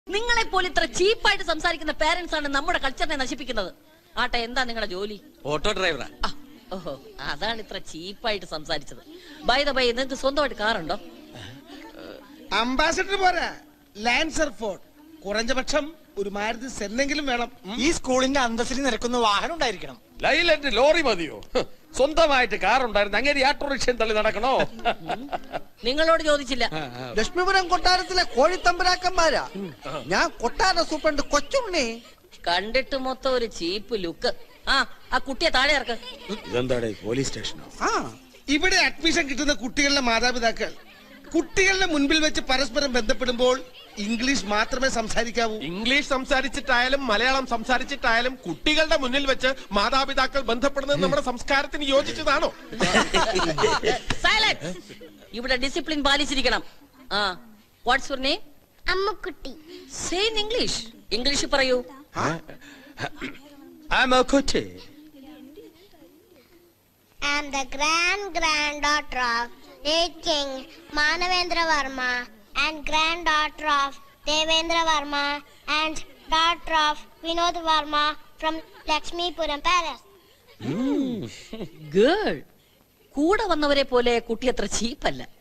നിങ്ങളെ പോലെ ഇത്ര ചീപ്പായിട്ട് സംസാരിക്കുന്ന പേരൻസ് ആണ് നമ്മുടെ കൾച്ചറിനെ നശിപ്പിക്കുന്നത് ആട്ടെ എന്താ നിങ്ങളുടെ ജോലി ഓട്ടോ ഡ്രൈവറാ ആ, ഓഹോ അതാണ് ഇത്ര ചീപ്പായിട്ട് സംസാരിച്ചത് ബൈ ദ ബൈ നിങ്ങൾക്ക് സ്വന്തമായിട്ട് കാറുണ്ടോ അംബാസഡർ പോരാ ലാൻസർ ഫോർഡ് കുറഞ്ഞ പക്ഷം ഒരു മാരുതി സെന്നെങ്കിലും വേണം ഉം. ഈ സ്കൂളിന്റെ അന്തസ്സിൽ നിരക്കുന്ന വാഹനം ഉണ്ടായിരിക്കണം ലൈലന്റ് ലോറി മതിയോ ഹ്, സ്വന്തമായിട്ട് കാറുണ്ടായിരുന്നു അങ്ങനെ ആട്ടോറിക്ഷയും തള്ളി നടക്കണോ നിങ്ങളോട് ചോദിച്ചില്ല ലക്ഷ്മിപുരം കൊട്ടാരത്തിലെ കോഴിത്തമ്പരാക്കന്മാരാ ഞാൻ കൊട്ടാര സൂപ്രണ്ട് കൊച്ചുണ്ണി കണ്ടിട്ട് മൊത്തം ഒരു ചീപ്പ് ലുക്ക് ആ ആ കുട്ടിയെ താഴെ ഇറക്ക് ഇതെന്താടേ പോലീസ് സ്റ്റേഷനോ ആ ഇവിടെ അഡ്മിഷൻ കിട്ടുന്ന കുട്ടികളുടെ മാതാപിതാക്കൾ കുട്ടികളുടെ മുൻപിൽ വെച്ച് പരസ്പരം ബന്ധപ്പെടുമ്പോൾ ഇംഗ്ലീഷ് മാത്രമേ സംസാരിക്കാവൂ ഇംഗ്ലീഷ് സംസാരിച്ചിട്ടായാലും മലയാളം സംസാരിച്ചിട്ടായാലും കുട്ടികളുടെ മുന്നിൽ വെച്ച് മാതാപിതാക്കൾ ബന്ധപ്പെടുന്നത് നമ്മുടെ സംസ്കാരത്തിന് യോജിച്ചതാണോ സൈലന്റ് ഇവിടെ ഡിസിപ്ലിൻ പാലിച്ചിരിക്കണം ആ what's your name Ammukkutty say in English English പറയൂ I'm a കുട്ടി I am the grand granddaughter of late King Manavendra Varma and granddaughter of Devendra Varma and daughter of Vinod Varma from Lakshmipuram Palace. Girl കൂടെ വന്നവരെ പോലെ കുട്ടി അത്ര ചീപ്പല്ല